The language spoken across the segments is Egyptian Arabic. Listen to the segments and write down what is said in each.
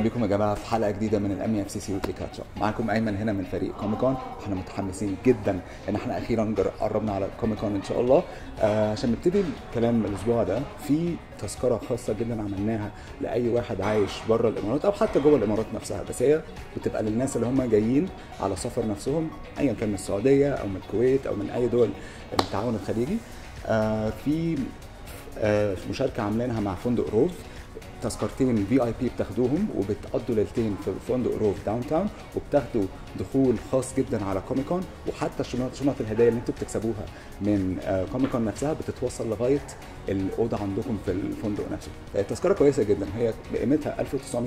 اهلا بكم يا جماعه في حلقه جديده من الام اف سي سي ويكلي كاتش معاكم ايمن هنا من فريق كوميكون احنا متحمسين جدا ان احنا اخيرا جر- قربنا على كوميكون ان شاء الله آه عشان نبتدي الكلام الاسبوع ده في تذكره خاصه جدا عملناها لاي واحد عايش بره الامارات او حتى جوه الامارات نفسها بس هي بتبقى للناس اللي هم جايين على سفر نفسهم ايا كان من السعوديه او من الكويت او من اي دول التعاون الخليجي آه في آه مشاركه عاملينها مع فندق روف تذكرتين في اي بي بتاخدوهم وبتقضوا ليلتين في فندق روف داون تاون وبتاخدوا دخول خاص جدا على كوميكون وحتى الشنط شنط الهدايا اللي انتوا بتكسبوها من آه، كوميكون نفسها بتتوصل لغايه الاوضه عندكم في الفندق نفسه آه، تذكره كويسه جدا هي بقيمتها 1900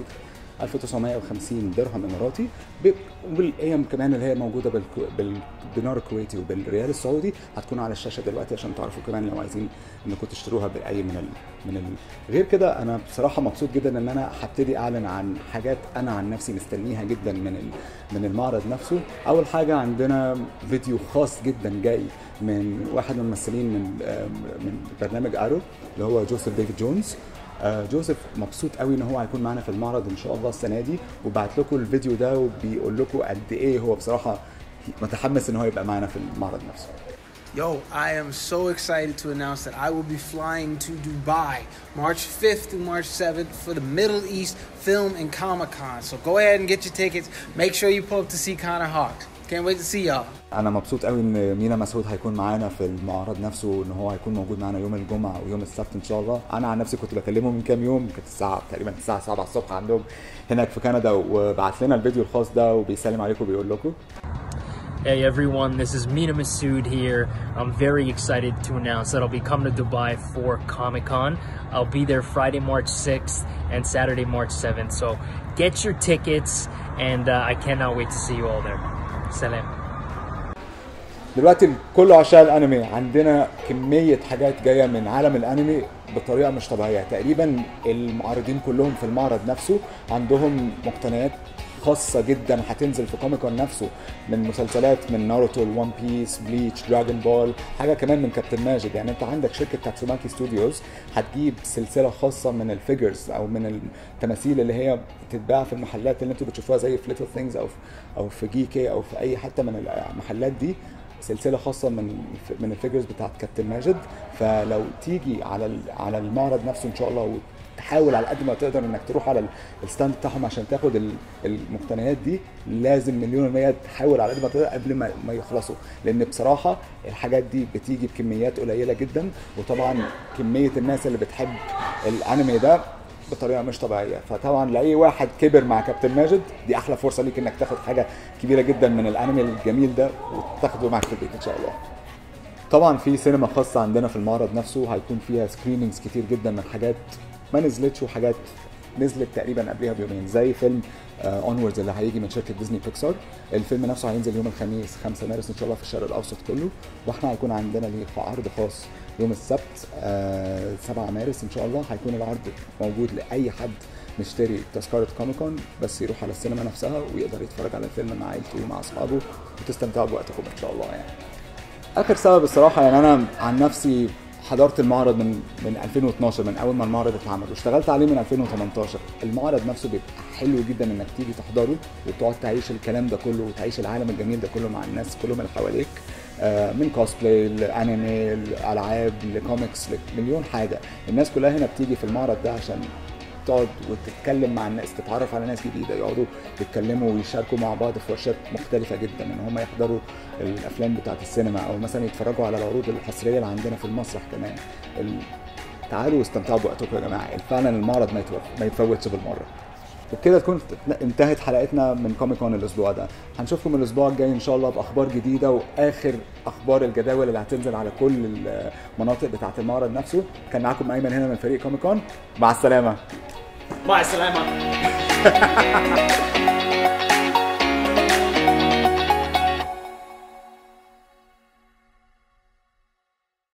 1950 درهم اماراتي ب- والايام كمان اللي هي موجوده بالكو- بالدينار الكويتي وبالريال السعودي هتكون على الشاشه دلوقتي عشان تعرفوا كمان لو عايزين انكم تشتروها باي من ال... من ال... غير كده انا بصراحه مبسوط جدا ان انا هبتدي اعلن عن حاجات انا عن نفسي مستنيها جدا من ال... من المعرض نفسه اول حاجه عندنا فيديو خاص جدا جاي من واحد من الممثلين من آه، من برنامج ارو اللي هو جوزيف ديفيد جونز آه، جوزيف مبسوط قوي ان هو هيكون معانا في المعرض ان شاء الله السنه دي وبعت لكم الفيديو ده وبيقول لكم قد ايه هو بصراحه متحمس ان هو يبقى معانا في المعرض نفسه Yo, I am so excited to announce that I will be flying to Dubai March 5th through March 7th for the Middle East Film and Comic Con. So go ahead and get your tickets. Make sure you pull up to see Connor Hawk. Can't wait to see y'all. انا مبسوط قوي ان مينا مسعود هيكون معانا في المعرض نفسه ان هو هيكون موجود معانا يوم الجمعه ويوم السبت ان شاء الله انا عن نفسي كنت بكلمه من كام يوم كانت الساعه تقريبا الساعه 7 الصبح عندهم هناك في كندا وبعت لنا الفيديو الخاص ده وبيسلم عليكم وبيقول لكم Hey everyone, this is Mina Masood here. I'm very excited to announce that I'll be coming to Dubai for Comic Con. I'll be there Friday, March 6th and Saturday, March 7th. So get your tickets, and uh, I cannot wait to see you all there. Salam. دلوقتي كل عشاق الانمي عندنا كميه حاجات جايه من عالم الانمي بطريقه مش طبيعيه تقريبا المعارضين كلهم في المعرض نفسه عندهم مقتنيات خاصة جدا هتنزل في كوميكون نفسه من مسلسلات من ناروتو الون بيس بليتش دراجون بول حاجة كمان من كابتن ماجد يعني انت عندك شركة تاتسوماكي ستوديوز هتجيب سلسلة خاصة من الفيجرز او من التماثيل اللي هي بتتباع في المحلات اللي انتوا بتشوفوها زي في ليتل ثينجز او في او في جيكي او في اي حتة من المحلات دي سلسله خاصه من من الفيجرز بتاعت كابتن ماجد فلو تيجي على ال- على المعرض نفسه ان شاء الله وتحاول على قد ما تقدر انك تروح على ال- الستاند بتاعهم عشان تاخد ال- المقتنيات دي لازم مليون المية تحاول على قد ما تقدر قبل ما ما يخلصوا لان بصراحه الحاجات دي بتيجي بكميات قليله جدا وطبعا كميه الناس اللي بتحب الانمي ده بطريقه مش طبيعيه فطبعا لاي واحد كبر مع كابتن ماجد دي احلى فرصه ليك انك تاخد حاجه كبيره جدا من الانمي الجميل ده وتاخده معاك في البيت ان شاء الله طبعا في سينما خاصه عندنا في المعرض نفسه هيكون فيها سكريننجز كتير جدا من حاجات ما نزلتش وحاجات نزلت تقريبا قبلها بيومين زي فيلم اونوردز اللي هيجي من شركه ديزني بيكسار الفيلم نفسه هينزل يوم الخميس 5 مارس ان شاء الله في الشرق الاوسط كله واحنا هيكون عندنا ليه عرض خاص يوم السبت آه 7 مارس ان شاء الله هيكون العرض موجود لاي حد مشتري تذكره كوميكون بس يروح على السينما نفسها ويقدر يتفرج على الفيلم مع عيلته ومع اصحابه وتستمتعوا بوقتكم ان شاء الله يعني اخر سبب الصراحه يعني انا عن نفسي حضرت المعرض من من 2012 من اول ما المعرض اتعمل واشتغلت عليه من 2018 المعرض نفسه بيبقى حلو جدا انك تيجي تحضره وتقعد تعيش الكلام ده كله وتعيش العالم الجميل ده كله مع الناس كلهم اللي حواليك آه، من كوسبلاي لانمي لالعاب لكوميكس لمليون حاجه الناس كلها هنا بتيجي في المعرض ده عشان تقعد وتتكلم مع الناس تتعرف على ناس جديده يقعدوا يتكلموا ويشاركوا مع بعض في ورشات مختلفه جدا ان هم يحضروا الافلام بتاعت السينما او مثلا يتفرجوا على العروض الحصريه اللي عندنا في المسرح كمان ال... تعالوا واستمتعوا بوقتكم يا جماعه فعلا المعرض ما يتوف- ما يتفوتش بالمره وبكده تكون انتهت حلقتنا من كوميك كون الاسبوع ده هنشوفكم الاسبوع الجاي ان شاء الله باخبار جديده واخر اخبار الجداول اللي هتنزل على كل المناطق بتاعه المعرض نفسه كان معاكم ايمن هنا من فريق كوميك كون مع السلامه Bye, Salama.